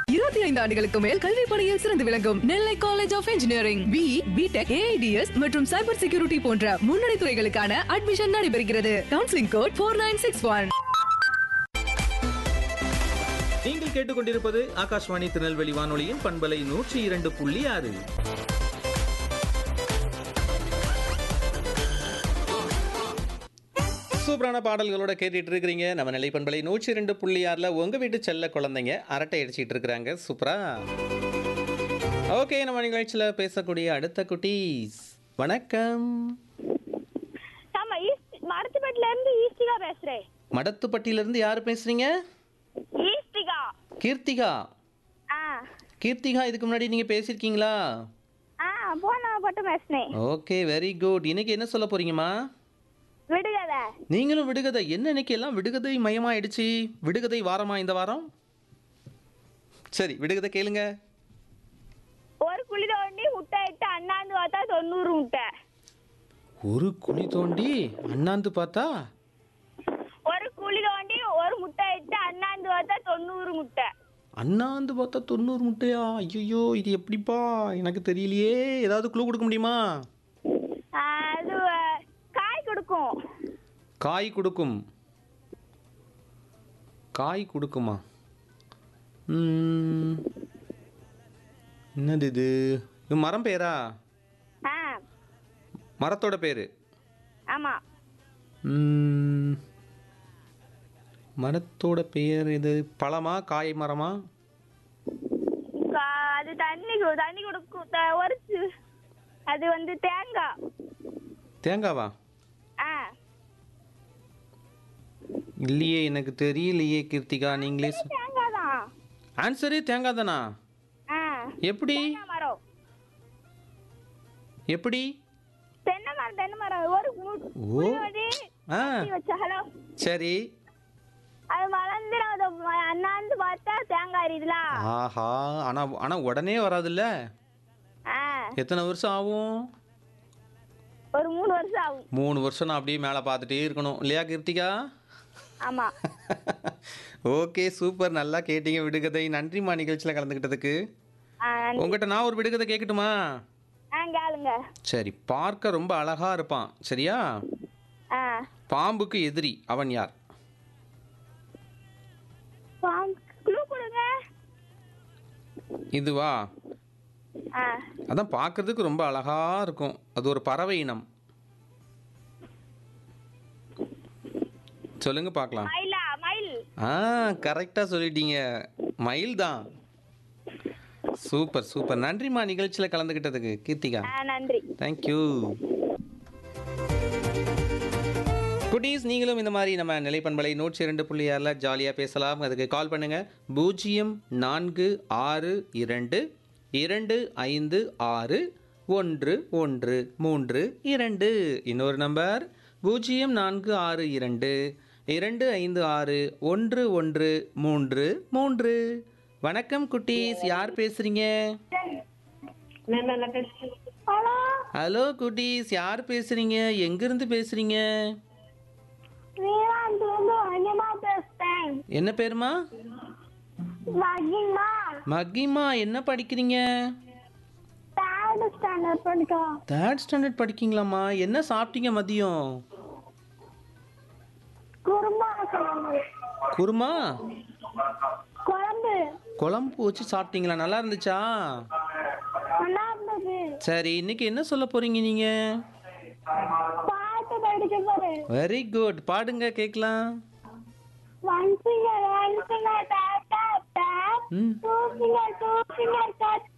இருபத்தி ஐந்து ஆண்டுகளுக்கு மேல் கல்வி பணியில் சிறந்து விளங்கும் Nellai college of engineering B BTech AIDS மற்றும் சைபர் செக்யூரிட்டி போன்ற முன்னணி துறைகளுக்கான அட்மிஷன் நடைபெறுகிறது counselling code four nine six one நீங்கள் கேட்டுக்கொண்டிருப்பது ஆகாஷ்வாணி திருநெல்வேலி வானொலியின் பண்பலை நூற்றி இரண்டு புள்ளி ஆறு சூப்பரான பாடல்களோட கேட்டுட்டு இருக்கிறீங்க நம்ம நிலை பண்பலை நூற்றி ரெண்டு புள்ளி ஆறில் உங்கள் வீட்டு செல்ல குழந்தைங்க அரட்டை அடிச்சிட்டு இருக்கிறாங்க சூப்பரா ஓகே நம்ம நிகழ்ச்சியில் பேசக்கூடிய அடுத்த குட்டீஸ் வணக்கம் ஆமா ஈஸ்ட் மரத்துப்பேட்டில இருந்து ஈஸ்டிகா பேசுறேன் மடத்துப்பட்டியிலேருந்து யார் பேசுகிறீங்க ஈஸ்டிகா கீர்த்திகா ஆ கீர்த்திகா இதுக்கு முன்னாடி நீங்கள் பேசியிருக்கீங்களா ஆ போன மட்டும் பேசுனேன் ஓகே வெரி குட் இன்னைக்கு என்ன சொல்ல போறீங்கம்மா விடுகதை நீங்களும் விடுகதை என்ன இன்னைக்கு எல்லாம் விடுகதை மயமாயிடுச்சு விடுகதை வாரமா இந்த வாரம் சரி விடுகதை கேளுங்க ஒரு குழி தோண்டி முட்டை இட்டு அண்ணாந்து பார்த்தா தொண்ணூறு முட்டை ஒரு குழி தோண்டி அண்ணாந்து பார்த்தா ஒரு குழி தோண்டி ஒரு முட்டை இட்டு அண்ணாந்து பார்த்தா தொண்ணூறு முட்டை அண்ணாந்து பார்த்தா தொண்ணூறு முட்டையா ஐயோ இது எப்படிப்பா எனக்கு தெரியலையே ஏதாவது க்ளூ கொடுக்க முடியுமா ஆ, அது அஹ், காய் கொடுக்கும் காய் கொடுக்கும் காய் கொடுக்குமா ம், என்னது இது இது மரம் பேரா ஆ மரத்தோட பேரு ஆமா ம், மரத்தோட பெயர் இது பழமா காய் மரமா கா- அது தண்ணி கு- தண்ணி கொடுக்கும் த- ஒரு சி- அது வந்து தேங்காய் தேங்காவா ஆ இல்லையே எனக்கு தெரியலையே கீர்த்திகா நீங்களே சொ- தேங்காய் தான் ஆன்சரே தேங்காய் தானா ஆ எப்படி தென்னை மரம் எப்படி தென்னை மரம் தென்னை மரம் ஒரு மு- ஓ முள்ளு வடி ஆ குத்தி வச்ச ஹலோ சரி அது வளர்ந்துடும் அது ம- அண்ணாந்து பார்த்தா தேங்காய் எரியுதுல ஆஹா ஆனா ஆனா உடனே வராதுல்ல ஆ எத்தனை வருஷம் ஆகும் ஒரு மூணு வருஷம் ஆகும் மூணு வருஷம் நான் அப்படியே மேலே பார்த்துட்டே இருக்கணும் இல்லையா கீர்த்திகா ஆமா ஓகே சூப்பர் நல்லா கேட்டீங்க விடுகதை நன்றிம்மா நிகழ்ச்சியில் கலந்துக்கிட்டதுக்கு ஆ, உங்ககிட்ட நான் ஒரு விடுகதை கேட்கட்டுமா ஆ கேளுங்க சரி பார்க்க ரொம்ப அழகா இருப்பான் சரியா ஆ பாம்புக்கு எதிரி அவன் யார் க்ளூ கொடுங்க இதுவா ஆ அதான் பார்க்கறதுக்கு ரொம்ப அழகா இருக்கும் அது ஒரு பறவை இனம் சொல்லுங்க பார்க்கலாம் மயிலா மயில் ஆ கரெக்டாக சொல்லிட்டீங்க மயில் தான் சூப்பர் சூப்பர் நன்றிம்மா நிகழ்ச்சியில் கலந்துக்கிட்டதுக்கு கீர்த்திகா ஆ நன்றி தேங்க்யூ குட்டீஸ் நீங்களும் இந்த மாதிரி நம்ம நிலைப்பண்பலை நூற்றி இரண்டு புள்ளி ஆறில் ஜாலியாக பேசலாம் அதுக்கு கால் பண்ணுங்கள் பூஜ்ஜியம் நான்கு ஆறு இரண்டு இரண்டு ஐந்து ஆறு ஒன்று ஒன்று மூன்று இரண்டு இன்னொரு நம்பர் பூஜ்ஜியம் நான்கு ஆறு இரண்டு இரண்டு ஐந்து ஆறு ஒன்று ஒன்று மூன்று மூன்று வணக்கம் குட்டீஸ் யார் பேசுகிறீங்க ஹலோ ஹலோ குட்டீஸ் யார் பேசுறீங்க எங்கிருந்து பேசுறீங்க வீராந்து அனிமா பேசுறேன் என்ன பேருமா மகிமா மகிமா என்ன படிக்கிறீங்க தேர்ட் ஸ்டாண்டர்ட் படிக்கும் தேர்ட் ஸ்டாண்டர்ட் படிக்கீங்களாம்மா என்ன சாப்பிட்டீங்க மதியம் குருமா குழம்பு குருமா குழம்பு குழம்பு வச்சு சாப்பிட்டீங்களா நல்லா இருந்துச்சா நல்லா இருந்தது சரி இன்னைக்கு என்ன சொல்ல போறீங்க நீங்க பாட்டு படிக்க போறேன் வெரி குட் பாடுங்க கேட்கலாம் one finger, one finger, tap, tap, tap. ம் Two finger, two finger, touch,